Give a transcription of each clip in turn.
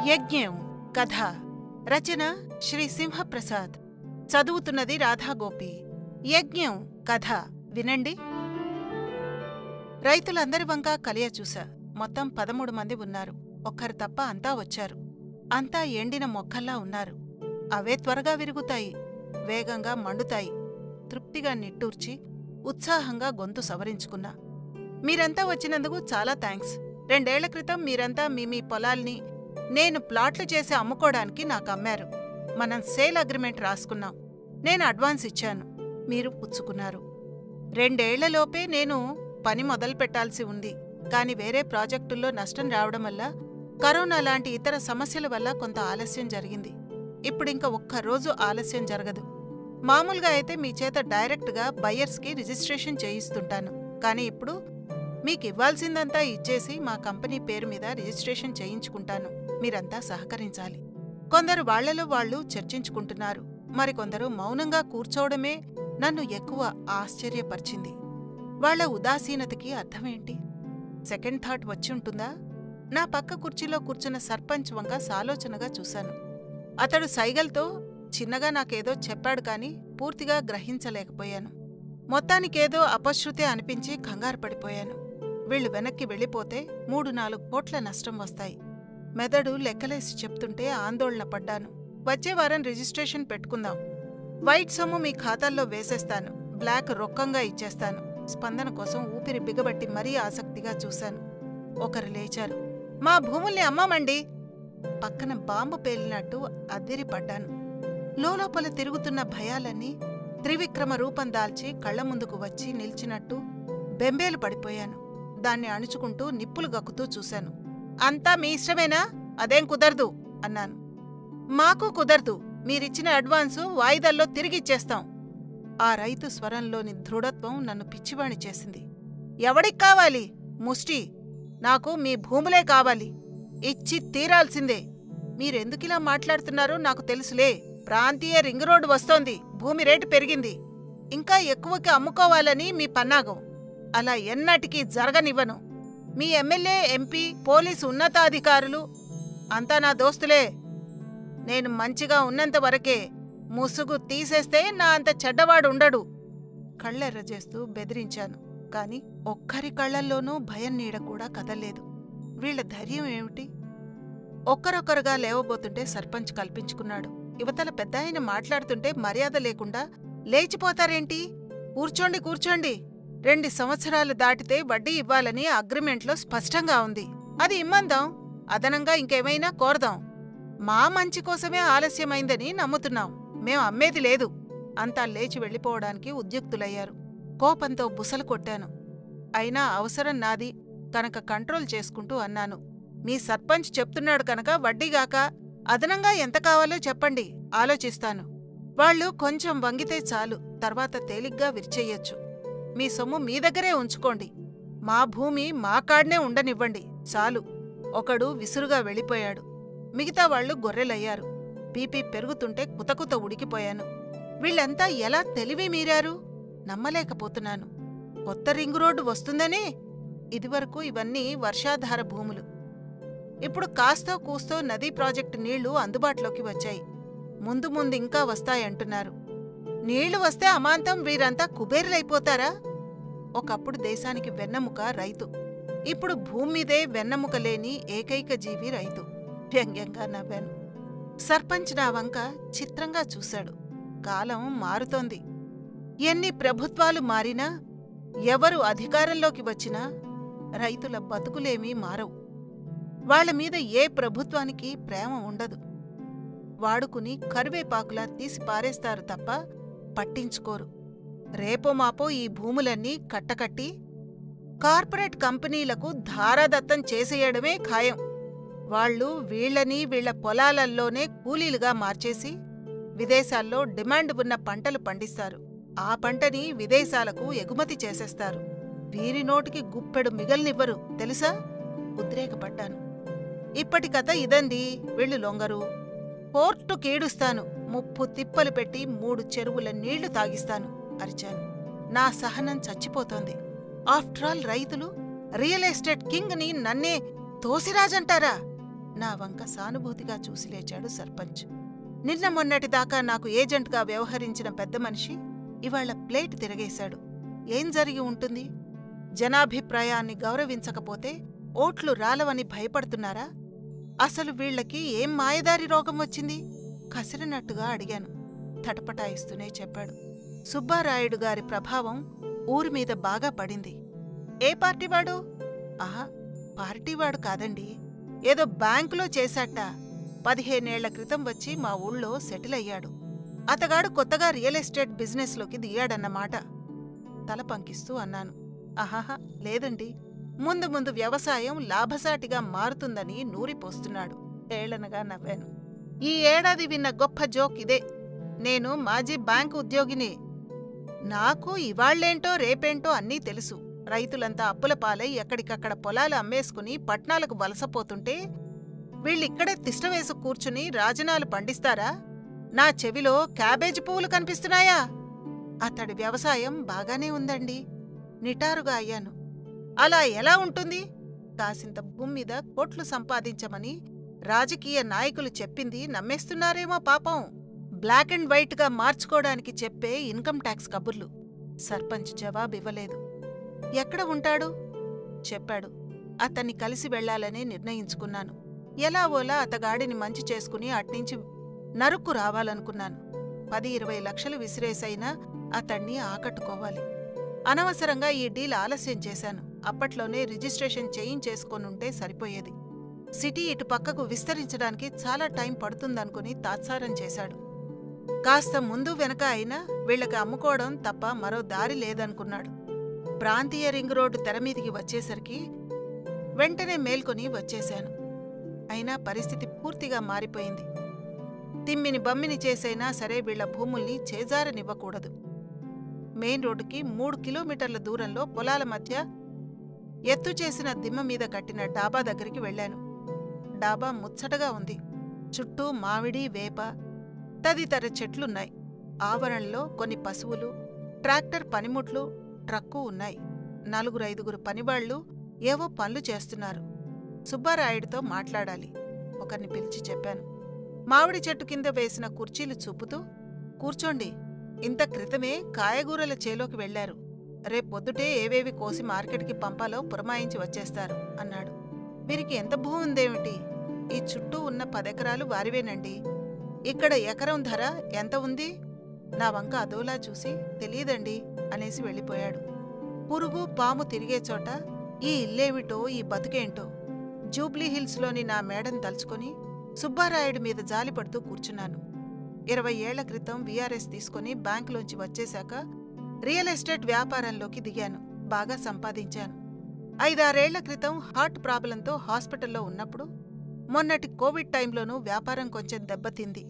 యజ్ఞం కథ రచన శ్రీ సింహప్రసాద్ చదువుతున్నది రాధాగోపి యజ్ఞం కథ వినండి రైతులందరి వంక కలియ చూశా మొత్తం పదమూడు మంది ఉన్నారు ఒక్కరు తప్ప అంతా వచ్చారు అంతా ఎండిన మొక్కల్లా ఉన్నారు అవే త్వరగా విరుగుతాయి వేగంగా మండుతాయి తృప్తిగా నిట్టూర్చి ఉత్సాహంగా గొంతు సవరించుకున్నా మీరంతా వచ్చినందుకు చాలా థ్యాంక్స్ రెండేళ్ల క్రితం మీరంతా మీ మీ పొలాల్ని నేను ప్లాట్లు చేసి అమ్ముకోవడానికి నాకు అమ్మారు మనం సేల్ అగ్రిమెంట్ రాసుకున్నాం నేను అడ్వాన్స్ ఇచ్చాను మీరు పుచ్చుకున్నారు రెండేళ్లలోపే నేను పని మొదలు పెట్టాల్సి ఉంది కాని వేరే ప్రాజెక్టుల్లో నష్టం రావడం వల్ల కరోనా లాంటి ఇతర సమస్యల వల్ల కొంత ఆలస్యం జరిగింది ఇప్పుడింక ఒక్కరోజు ఆలస్యం జరగదు మామూలుగా అయితే మీ చేత డైరెక్ట్గా బయ్యర్స్కి రిజిస్ట్రేషన్ చేయిస్తుంటాను కానీ ఇప్పుడు మీకు ఇవ్వాల్సిందంతా ఇచ్చేసి మా కంపెనీ పేరు మీద రిజిస్ట్రేషన్ చేయించుకుంటాను మీరంతా సహకరించాలి కొందరు వాళ్లలో వాళ్ళు చర్చించుకుంటున్నారు మరికొందరు మౌనంగా కూర్చోవడమే నన్ను ఎక్కువ ఆశ్చర్యపరిచింది వాళ్ల ఉదాసీనతకి అర్థమేంటి సెకండ్ థాట్ వచ్చి ఉంటుందా నా పక్క కుర్చీలో కూర్చున్న సర్పంచ్ వంక సాలోచనగా చూశాను అతడు సైగల్తో చిన్నగా నాకేదో చెప్పాడు కాని పూర్తిగా గ్రహించలేకపోయాను మొత్తానికేదో అపశృతే అనిపించి కంగారు పడిపోయాను వీళ్లు వెనక్కి వెళ్ళిపోతే మూడు నాలుగు కోట్ల నష్టం వస్తాయి మెదడు లెక్కలేసి చెప్తుంటే ఆందోళన పడ్డాను వచ్చే వారం రిజిస్ట్రేషన్ పెట్టుకుందాం వైట్ సొమ్ము మీ ఖాతాల్లో వేసేస్తాను బ్లాక్ రొక్కంగా ఇచ్చేస్తాను స్పందన కోసం ఊపిరి బిగబట్టి మరీ ఆసక్తిగా చూశాను ఒకరు లేచారు మా భూముల్ని అమ్మామండి పక్కన బాంబు పేలినట్టు అద్దిరిపడ్డాను లోలోపల తిరుగుతున్న భయాలన్నీ త్రివిక్రమ రూపం దాల్చి కళ్ల ముందుకు వచ్చి నిల్చినట్టు బెంబేలు పడిపోయాను దాన్ని అణుచుకుంటూ నిప్పులు గక్కుతూ చూశాను అంతా మీ ఇష్టమేనా అదేం కుదరదు అన్నాను మాకు కుదరదు మీరిచ్చిన అడ్వాన్సు వాయిదాల్లో తిరిగిచ్చేస్తాం ఆ రైతు స్వరంలోని దృఢత్వం నన్ను పిచ్చివాణి చేసింది ఎవడికి కావాలి ముష్టి నాకు మీ భూములే కావాలి ఇచ్చి తీరాల్సిందే మీరెందుకిలా మాట్లాడుతున్నారో నాకు తెలుసులే ప్రాంతీయ రింగ్ రోడ్డు వస్తోంది భూమి రేటు పెరిగింది ఇంకా ఎక్కువకి అమ్ముకోవాలని మీ పన్నాగం అలా ఎన్నటికీ జరగనివ్వను మీ ఎమ్మెల్యే ఎంపీ పోలీసు ఉన్నతాధికారులు అంతా నా దోస్తులే నేను మంచిగా ఉన్నంత వరకే ముసుగు తీసేస్తే నా అంత చెడ్డవాడు ఉండడు కళ్ళెర్రజేస్తూ బెదిరించాను కాని ఒక్కరి కళ్ళల్లోనూ భయం నీడ కూడా కదల్లేదు వీళ్ల ధైర్యం ఏమిటి ఒక్కరొక్కరుగా లేవబోతుంటే సర్పంచ్ కల్పించుకున్నాడు యువతల పెద్దాయన మాట్లాడుతుంటే మర్యాద లేకుండా లేచిపోతారేంటి కూర్చోండి కూర్చోండి రెండు సంవత్సరాలు దాటితే వడ్డీ ఇవ్వాలని అగ్రిమెంట్లో స్పష్టంగా ఉంది అది ఇమ్మందాం అదనంగా ఇంకేమైనా కోరదాం మా మంచి కోసమే ఆలస్యమైందని నమ్ముతున్నాం మేం అమ్మేది లేదు అంతా లేచి వెళ్ళిపోవడానికి ఉద్యుక్తులయ్యారు కోపంతో బుసలు కొట్టాను అయినా అవసరం నాది కనుక కంట్రోల్ చేసుకుంటూ అన్నాను మీ సర్పంచ్ చెప్తున్నాడు కనుక వడ్డీగాక అదనంగా ఎంత కావాలో చెప్పండి ఆలోచిస్తాను వాళ్ళు కొంచెం వంగితే చాలు తర్వాత తేలిగ్గా విరిచెయ్యొచ్చు మీ సొమ్ము మీ దగ్గరే ఉంచుకోండి మా భూమి మా కాడ్నే ఉండనివ్వండి చాలు ఒకడు విసురుగా వెళ్ళిపోయాడు మిగతా వాళ్లు గొర్రెలయ్యారు బీపీ పెరుగుతుంటే కుతకుత ఉడికిపోయాను వీళ్ళంతా ఎలా తెలివి మీరారు నమ్మలేకపోతున్నాను కొత్త రింగు రోడ్డు వస్తుందనే ఇదివరకు ఇవన్నీ వర్షాధార భూములు ఇప్పుడు కాస్తో కూస్తో నదీ ప్రాజెక్టు నీళ్లు అందుబాటులోకి వచ్చాయి ముందు ముందు ఇంకా వస్తాయంటున్నారు నీళ్లు వస్తే అమాంతం వీరంతా కుబేరులైపోతారా ఒకప్పుడు దేశానికి వెన్నెముక రైతు ఇప్పుడు భూమ్మీదే వెన్నెముక లేని ఏకైక జీవి రైతు వ్యంగ్యంగా నవ్వాను సర్పంచ్ నా వంక చిత్రంగా చూశాడు కాలం మారుతోంది ఎన్ని ప్రభుత్వాలు మారినా ఎవరు అధికారంలోకి వచ్చినా రైతుల బతుకులేమీ మారవు వాళ్ల మీద ఏ ప్రభుత్వానికి ప్రేమ ఉండదు వాడుకుని కరివేపాకులా తీసి పారేస్తారు తప్ప పట్టించుకోరు రేపో మాపో ఈ భూములన్నీ కట్టకట్టి కార్పొరేట్ కంపెనీలకు ధారాదత్తం చేసేయడమే ఖాయం వాళ్ళు వీళ్లని వీళ్ల పొలాలల్లోనే కూలీలుగా మార్చేసి విదేశాల్లో డిమాండ్ ఉన్న పంటలు పండిస్తారు ఆ పంటని విదేశాలకు ఎగుమతి చేసేస్తారు వీరి నోటికి గుప్పెడు మిగల్నివ్వరు తెలుసా ఉద్రేకపడ్డాను ఇప్పటి కథ ఇదండి వీళ్ళు లొంగరు పోర్టు కీడుస్తాను ముప్పు తిప్పలు పెట్టి మూడు చెరువుల నీళ్లు తాగిస్తాను అరిచాను నా సహనం చచ్చిపోతోంది ఆఫ్టర్ ఆల్ రైతులు రియల్ ఎస్టేట్ కింగ్ ని నన్నే తోసిరాజంటారా నా వంక సానుభూతిగా చూసి లేచాడు సర్పంచ్ నిన్న మొన్నటిదాకా నాకు ఏజెంట్గా వ్యవహరించిన పెద్ద మనిషి ఇవాళ ప్లేట్ తిరగేశాడు ఏం జరిగి ఉంటుంది జనాభిప్రాయాన్ని గౌరవించకపోతే ఓట్లు రాలవని భయపడుతున్నారా అసలు వీళ్ళకి ఏం మాయదారి రోగం వచ్చింది కసిరినట్టుగా అడిగాను తటపటాయిస్తూనే చెప్పాడు సుబ్బారాయుడు గారి ప్రభావం ఊరి మీద బాగా పడింది ఏ పార్టీవాడు ఆహా పార్టీవాడు కాదండి ఏదో బ్యాంకులో చేశాట పదిహేనేళ్ల క్రితం వచ్చి మా ఊళ్ళో సెటిల్ అయ్యాడు అతగాడు కొత్తగా రియల్ ఎస్టేట్ బిజినెస్లోకి దిగాడన్నమాట తల పంకిస్తూ అన్నాను ఆహాహా లేదండి ముందు ముందు వ్యవసాయం లాభసాటిగా మారుతుందని నూరిపోస్తున్నాడు ఏళనగా నవ్వాను ఈ ఏడాది విన్న గొప్ప జోక్ ఇదే నేను మాజీ బ్యాంకు ఉద్యోగిని నాకు ఇవాళ్లేంటో రేపేంటో అన్నీ తెలుసు రైతులంతా అప్పుల పాలై ఎక్కడికక్కడ పొలాలు అమ్మేసుకుని పట్నాలకు వలసపోతుంటే వీళ్ళిక్కడే తిష్టవేసు కూర్చుని రాజనాలు పండిస్తారా నా చెవిలో క్యాబేజీ పువ్వులు కనిపిస్తున్నాయా అతడి వ్యవసాయం బాగానే ఉందండి నిటారుగా అయ్యాను అలా ఎలా ఉంటుంది కాసింత భూమి మీద కోట్లు సంపాదించమని రాజకీయ నాయకులు చెప్పింది నమ్మేస్తున్నారేమో పాపం బ్లాక్ అండ్ వైట్గా మార్చుకోవడానికి చెప్పే ఇన్కమ్ ట్యాక్స్ కబుర్లు సర్పంచ్ జవాబివ్వలేదు ఎక్కడ ఉంటాడు చెప్పాడు అతన్ని కలిసి వెళ్లాలని నిర్ణయించుకున్నాను ఎలా ఓలా అతగాడిని మంచి చేసుకుని అట్నుంచి నరుక్కు రావాలనుకున్నాను పది ఇరవై లక్షలు విసిరేసైనా అతణ్ణి ఆకట్టుకోవాలి అనవసరంగా ఈ డీల్ ఆలస్యం చేశాను అప్పట్లోనే రిజిస్ట్రేషన్ చేయించేసుకొనుంటే సరిపోయేది సిటీ ఇటు పక్కకు విస్తరించడానికి చాలా టైం పడుతుందనుకుని తాత్సారం చేశాడు కాస్త ముందు వెనక అయినా వీళ్ళకి అమ్ముకోవడం తప్ప మరో దారి లేదనుకున్నాడు ప్రాంతీయ రింగ్ రోడ్డు తెరమీదికి వచ్చేసరికి వెంటనే మేల్కొని వచ్చేశాను అయినా పరిస్థితి పూర్తిగా మారిపోయింది తిమ్మిని బమ్మిని చేసైనా సరే వీళ్ల భూముల్ని చేజారనివ్వకూడదు మెయిన్ రోడ్డుకి మూడు కిలోమీటర్ల దూరంలో పొలాల మధ్య ఎత్తు చేసిన దిమ్మ మీద కట్టిన డాబా దగ్గరికి వెళ్ళాను డాబా ముచ్చటగా ఉంది చుట్టూ మామిడి వేప తదితర చెట్లున్నాయి ఆవరణలో కొన్ని పశువులు ట్రాక్టర్ పనిముట్లు ట్రక్కు ఉన్నాయి నలుగురు ఐదుగురు పనివాళ్లు ఏవో పనులు చేస్తున్నారు సుబ్బారాయుడితో మాట్లాడాలి ఒకరిని పిలిచి చెప్పాను మామిడి చెట్టు కింద వేసిన కుర్చీలు చూపుతూ కూర్చోండి ఇంత క్రితమే కాయగూరల చేలోకి వెళ్లారు రేపొద్దుటే ఏవేవి కోసి మార్కెట్కి పంపాలో పురమాయించి వచ్చేస్తారు అన్నాడు వీరికి ఎంత భూ ఉందేమిటి ఈ చుట్టూ ఉన్న పదెకరాలు వారివేనండి ఇక్కడ ఎకరం ధర ఎంత ఉంది నా వంక అదోలా చూసి తెలియదండి అనేసి వెళ్ళిపోయాడు పురుగు పాము తిరిగే చోట ఈ ఇల్లేమిటో ఈ బతుకేంటో జూబ్లీ హిల్స్లోని నా మేడను తలుచుకొని సుబ్బారాయుడి మీద జాలిపడుతూ కూర్చున్నాను ఇరవై ఏళ్ల క్రితం వీఆర్ఎస్ తీసుకుని బ్యాంకులోంచి వచ్చేశాక రియల్ ఎస్టేట్ వ్యాపారంలోకి దిగాను బాగా సంపాదించాను ఐదారేళ్ల క్రితం హార్ట్ ప్రాబ్లంతో హాస్పిటల్లో ఉన్నప్పుడు మొన్నటి కోవిడ్ టైంలోనూ వ్యాపారం కొంచెం దెబ్బతింది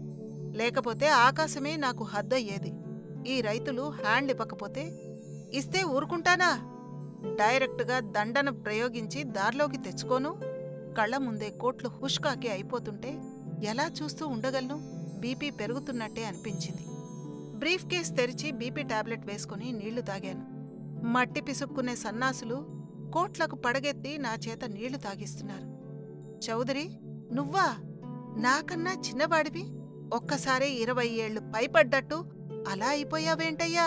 లేకపోతే ఆకాశమే నాకు హద్దయ్యేది ఈ రైతులు హ్యాండ్ ఇవ్వకపోతే ఇస్తే ఊరుకుంటానా డైరెక్ట్గా దండన ప్రయోగించి దారిలోకి తెచ్చుకోను కళ్ళ ముందే కోట్లు హుష్కాకి అయిపోతుంటే ఎలా చూస్తూ ఉండగలను బీపీ పెరుగుతున్నట్టే అనిపించింది బ్రీఫ్ కేస్ తెరిచి బీపీ టాబ్లెట్ వేసుకుని నీళ్లు తాగాను మట్టి పిసుక్కునే సన్నాసులు కోట్లకు పడగెత్తి నా చేత నీళ్లు తాగిస్తున్నారు చౌదరి నువ్వా నాకన్నా చిన్నవాడివి ఒక్కసారి ఇరవై ఏళ్లు పైపడ్డట్టు అలా అయిపోయావేంటయ్యా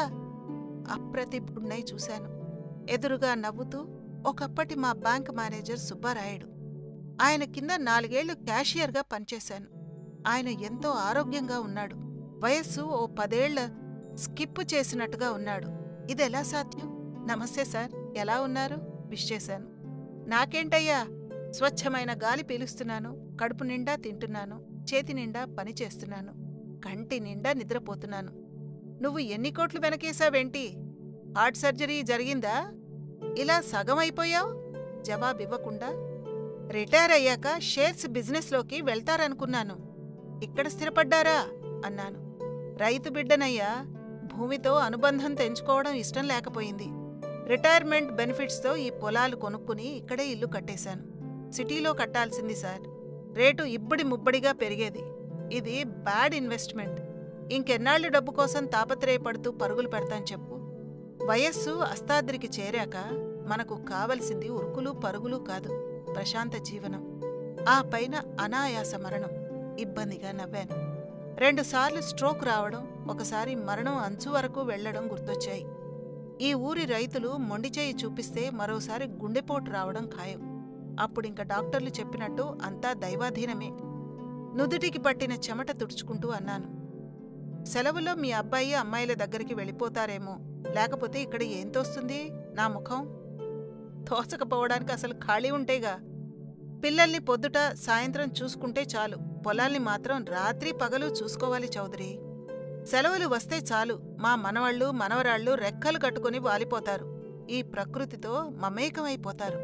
అప్రతిభుణ్ణై చూశాను ఎదురుగా నవ్వుతూ ఒకప్పటి మా బ్యాంక్ మేనేజర్ సుబ్బారాయుడు ఆయన కింద నాలుగేళ్లు క్యాషియర్గా పనిచేశాను ఆయన ఎంతో ఆరోగ్యంగా ఉన్నాడు వయస్సు ఓ పదేళ్ల స్కిప్ చేసినట్టుగా ఉన్నాడు ఇదెలా సాధ్యం నమస్తే సార్ ఎలా ఉన్నారు విష్ చేశాను నాకేంటయ్యా స్వచ్ఛమైన గాలి పీలుస్తున్నాను కడుపు నిండా తింటున్నాను చేతి నిండా పని చేస్తున్నాను కంటి నిండా నిద్రపోతున్నాను నువ్వు ఎన్ని కోట్లు వెనకేశావేంటి హార్ట్ సర్జరీ జరిగిందా ఇలా సగం అయిపోయావు జవాబివ్వకుండా రిటైర్ అయ్యాక షేర్స్ బిజినెస్లోకి వెళ్తారనుకున్నాను ఇక్కడ స్థిరపడ్డారా అన్నాను రైతు బిడ్డనయ్యా భూమితో అనుబంధం తెంచుకోవడం ఇష్టం లేకపోయింది రిటైర్మెంట్ బెనిఫిట్స్తో ఈ పొలాలు కొనుక్కుని ఇక్కడే ఇల్లు కట్టేశాను సిటీలో కట్టాల్సింది సార్ రేటు ఇబ్బడి ముబ్బడిగా పెరిగేది ఇది బ్యాడ్ ఇన్వెస్ట్మెంట్ ఇంకెన్నాళ్ళు డబ్బు కోసం తాపత్రయపడుతూ పరుగులు పెడతాను చెప్పు వయస్సు అస్తాద్రికి చేరాక మనకు కావలసింది ఉరుకులు పరుగులు కాదు ప్రశాంత జీవనం ఆ పైన అనాయాస మరణం ఇబ్బందిగా నవ్వాను రెండుసార్లు స్ట్రోక్ రావడం ఒకసారి మరణం అంచు వరకు వెళ్లడం గుర్తొచ్చాయి ఈ ఊరి రైతులు మొండిచేయి చూపిస్తే మరోసారి గుండెపోటు రావడం ఖాయం అప్పుడింక డాక్టర్లు చెప్పినట్టు అంతా దైవాధీనమే నుదుటికి పట్టిన చెమట తుడుచుకుంటూ అన్నాను సెలవుల్లో మీ అబ్బాయి అమ్మాయిల దగ్గరికి వెళ్ళిపోతారేమో లేకపోతే ఇక్కడ ఏం తోస్తుంది నా ముఖం తోచకపోవడానికి అసలు ఖాళీ ఉంటేగా పిల్లల్ని పొద్దుట సాయంత్రం చూసుకుంటే చాలు పొలాల్ని మాత్రం రాత్రి పగలు చూసుకోవాలి చౌదరి సెలవులు వస్తే చాలు మా మనవళ్ళు మనవరాళ్ళు రెక్కలు కట్టుకుని వాలిపోతారు ఈ ప్రకృతితో మమేకమైపోతారు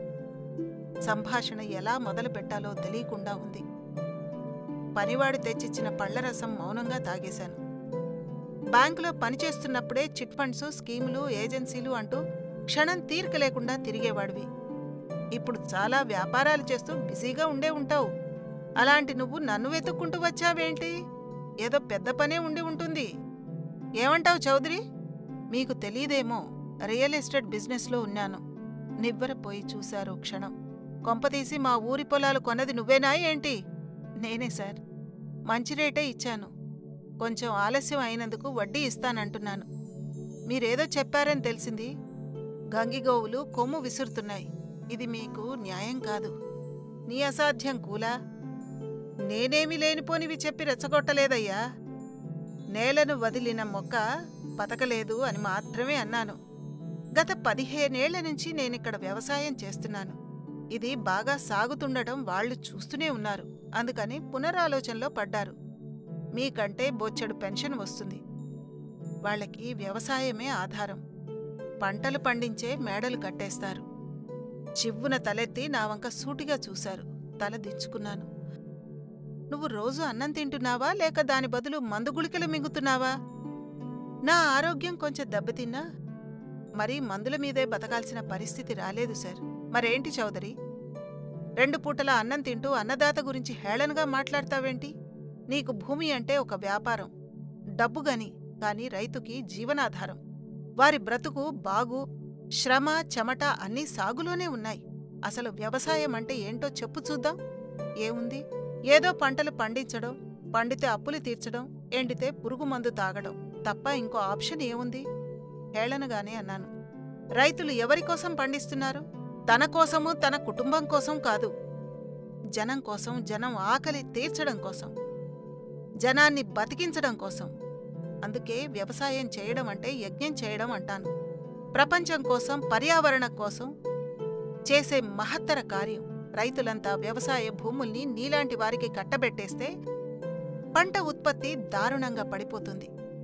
సంభాషణ ఎలా మొదలు పెట్టాలో తెలియకుండా ఉంది పనివాడు తెచ్చిచ్చిన పళ్లరసం మౌనంగా తాగేశాను బ్యాంకులో పనిచేస్తున్నప్పుడే చిట్ ఫండ్స్ స్కీములు ఏజెన్సీలు అంటూ క్షణం తీరిక లేకుండా తిరిగేవాడివి ఇప్పుడు చాలా వ్యాపారాలు చేస్తూ బిజీగా ఉండే ఉంటావు అలాంటి నువ్వు నన్ను వెతుక్కుంటూ వచ్చావేంటి ఏదో పెద్ద పనే ఉండి ఉంటుంది ఏమంటావు చౌదరి మీకు తెలీదేమో రియల్ ఎస్టేట్ బిజినెస్లో ఉన్నాను నివ్వరపోయి చూశారు క్షణం కొంపతీసి మా ఊరి పొలాలు కొన్నది నువ్వేనా ఏంటి నేనే సార్ మంచి రేటే ఇచ్చాను కొంచెం ఆలస్యం అయినందుకు వడ్డీ ఇస్తానంటున్నాను మీరేదో చెప్పారని తెలిసింది గంగిగోవులు కొమ్ము విసురుతున్నాయి ఇది మీకు న్యాయం కాదు నీ అసాధ్యం కూలా నేనేమి లేనిపోనివి చెప్పి రెచ్చగొట్టలేదయ్యా నేలను వదిలిన మొక్క బతకలేదు అని మాత్రమే అన్నాను గత పదిహేనేళ్ల నుంచి నేనిక్కడ వ్యవసాయం చేస్తున్నాను ఇది బాగా సాగుతుండటం వాళ్ళు చూస్తూనే ఉన్నారు అందుకని పునరాలోచనలో పడ్డారు మీకంటే బొచ్చెడు పెన్షన్ వస్తుంది వాళ్ళకి వ్యవసాయమే ఆధారం పంటలు పండించే మేడలు కట్టేస్తారు చివ్వున తలెత్తి నా వంక సూటిగా చూశారు తల దించుకున్నాను నువ్వు రోజు అన్నం తింటున్నావా లేక దాని బదులు మందు గుళికలు మింగుతున్నావా నా ఆరోగ్యం కొంచెం దెబ్బతిన్నా మరీ మందుల మీదే బతకాల్సిన పరిస్థితి రాలేదు సార్ మరేంటి చౌదరి రెండు పూటల అన్నం తింటూ అన్నదాత గురించి హేళనగా మాట్లాడతావేంటి నీకు భూమి అంటే ఒక వ్యాపారం డబ్బుగని కాని రైతుకి జీవనాధారం వారి బ్రతుకు బాగు శ్రమ చెమట అన్నీ సాగులోనే ఉన్నాయి అసలు వ్యవసాయం అంటే ఏంటో చెప్పు చూద్దాం ఏముంది ఏదో పంటలు పండించడం పండితే అప్పులు తీర్చడం ఎండితే పురుగు మందు తాగడం తప్ప ఇంకో ఆప్షన్ ఏముంది హేళనగానే అన్నాను రైతులు ఎవరి కోసం పండిస్తున్నారు తన కోసము తన కుటుంబం కోసం కాదు జనం కోసం జనం ఆకలి తీర్చడం కోసం జనాన్ని బతికించడం కోసం అందుకే వ్యవసాయం చేయడం అంటే యజ్ఞం చేయడం అంటాను ప్రపంచం కోసం పర్యావరణం కోసం చేసే మహత్తర కార్యం రైతులంతా వ్యవసాయ భూముల్ని నీలాంటి వారికి కట్టబెట్టేస్తే పంట ఉత్పత్తి దారుణంగా పడిపోతుంది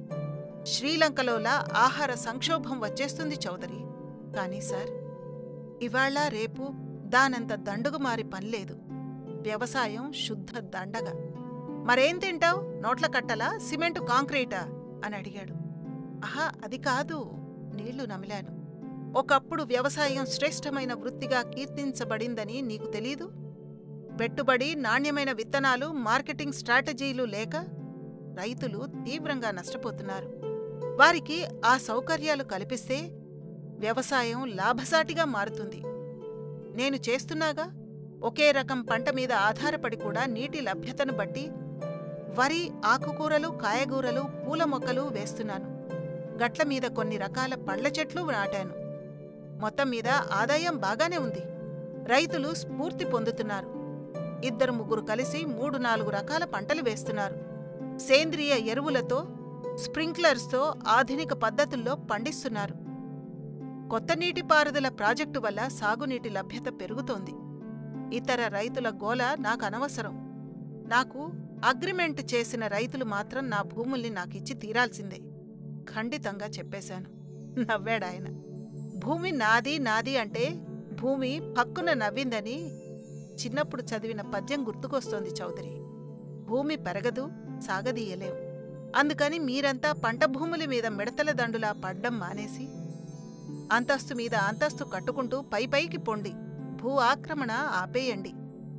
శ్రీలంకలోలా ఆహార సంక్షోభం వచ్చేస్తుంది చౌదరి కానీ సార్ ఇవాళ రేపు దానంత దండుగు మారి పనిలేదు వ్యవసాయం శుద్ధ దండగ మరేం తింటావ్ నోట్ల కట్టలా సిమెంటు కాంక్రీటా అని అడిగాడు ఆహా అది కాదు నీళ్లు నమిలాను ఒకప్పుడు వ్యవసాయం శ్రేష్టమైన వృత్తిగా కీర్తించబడిందని నీకు తెలీదు పెట్టుబడి నాణ్యమైన విత్తనాలు మార్కెటింగ్ స్ట్రాటజీలు లేక రైతులు తీవ్రంగా నష్టపోతున్నారు వారికి ఆ సౌకర్యాలు కల్పిస్తే వ్యవసాయం లాభసాటిగా మారుతుంది నేను చేస్తున్నాగా ఒకే రకం పంట మీద ఆధారపడి కూడా నీటి లభ్యతను బట్టి వరి ఆకుకూరలు కాయగూరలు పూల మొక్కలు వేస్తున్నాను గట్ల మీద కొన్ని రకాల పళ్ల చెట్లు నాటాను మొత్తం మీద ఆదాయం బాగానే ఉంది రైతులు స్ఫూర్తి పొందుతున్నారు ఇద్దరు ముగ్గురు కలిసి మూడు నాలుగు రకాల పంటలు వేస్తున్నారు సేంద్రియ ఎరువులతో స్ప్రింక్లర్స్తో ఆధునిక పద్ధతుల్లో పండిస్తున్నారు కొత్త నీటిపారుదల ప్రాజెక్టు వల్ల సాగునీటి లభ్యత పెరుగుతోంది ఇతర రైతుల గోల నాకు అనవసరం నాకు అగ్రిమెంట్ చేసిన రైతులు మాత్రం నా భూముల్ని నాకిచ్చి తీరాల్సిందే ఖండితంగా చెప్పేశాను నవ్వాడాయన భూమి నాది నాది అంటే భూమి పక్కున నవ్విందని చిన్నప్పుడు చదివిన పద్యం గుర్తుకొస్తోంది చౌదరి భూమి పెరగదు సాగదీయలేం అందుకని మీరంతా పంట భూముల మీద మిడతల దండులా పడ్డం మానేసి అంతస్తు మీద అంతస్తు కట్టుకుంటూ పైపైకి పొండి భూ ఆక్రమణ ఆపేయండి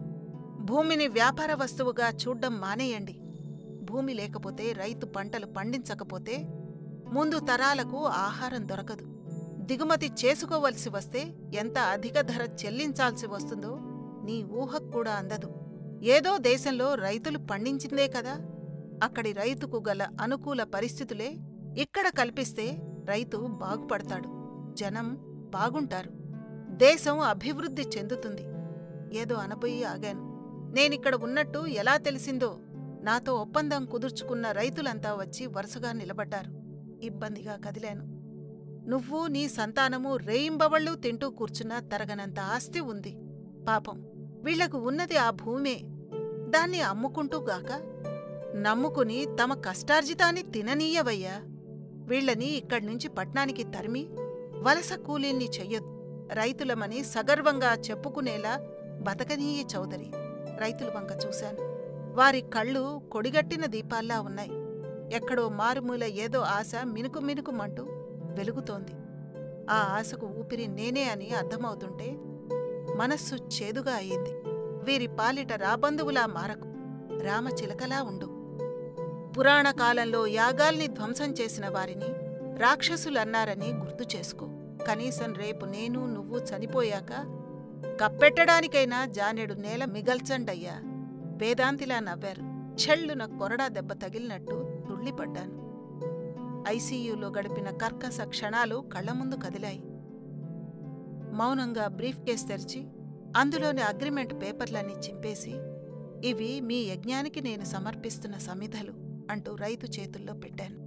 భూమిని వ్యాపార వస్తువుగా చూడ్డం మానేయండి భూమి లేకపోతే రైతు పంటలు పండించకపోతే ముందు తరాలకు ఆహారం దొరకదు దిగుమతి చేసుకోవలసి వస్తే ఎంత అధిక ధర చెల్లించాల్సి వస్తుందో నీ ఊహకు కూడా అందదు ఏదో దేశంలో రైతులు పండించిందే కదా అక్కడి రైతుకు గల అనుకూల పరిస్థితులే ఇక్కడ కల్పిస్తే రైతు బాగుపడతాడు జనం బాగుంటారు దేశం అభివృద్ధి చెందుతుంది ఏదో అనబోయి ఆగాను నేనిక్కడ ఉన్నట్టు ఎలా తెలిసిందో నాతో ఒప్పందం కుదుర్చుకున్న రైతులంతా వచ్చి వరుసగా నిలబడ్డారు ఇబ్బందిగా కదిలాను నువ్వు నీ సంతానము రేయింబవళ్ళు తింటూ కూర్చున్న తరగనంత ఆస్తి ఉంది పాపం వీళ్లకు ఉన్నది ఆ భూమే దాన్ని అమ్ముకుంటూ గాక నమ్ముకుని తమ కష్టార్జితాన్ని తిననీయవయ్యా వీళ్ళని ఇక్కడ్నుంచి పట్నానికి తరిమి వలస కూలీన్ని చెయ్యొద్దు రైతులమని సగర్వంగా చెప్పుకునేలా బతకనీయ చౌదరి రైతుల వంక చూశాను వారి కళ్ళు కొడిగట్టిన దీపాల్లా ఉన్నాయి ఎక్కడో మారుమూల ఏదో ఆశ మినుకు మినుకుమంటూ వెలుగుతోంది ఆ ఆశకు ఊపిరి నేనే అని అర్థమవుతుంటే మనస్సు చేదుగా అయింది వీరి పాలిట రాబంధువులా మారకు రామచిలకలా ఉండు పురాణ కాలంలో యాగాల్ని ధ్వంసం చేసిన వారిని రాక్షసులన్నారని గుర్తు చేసుకో కనీసం రేపు నేను నువ్వు చనిపోయాక కప్పెట్టడానికైనా జానెడు నేల మిగల్చండయ్యా వేదాంతిలా నవ్వారు చెళ్ళున కొరడా దెబ్బ తగిలినట్టు తుళ్ళిపడ్డాను ఐసీయూలో గడిపిన కర్కశ క్షణాలు కళ్ల ముందు కదిలాయి మౌనంగా బ్రీఫ్ కేస్ తెరిచి అందులోని అగ్రిమెంట్ పేపర్లన్నీ చింపేసి ఇవి మీ యజ్ఞానికి నేను సమర్పిస్తున్న సమిధలు అంటూ రైతు చేతుల్లో పెట్టాను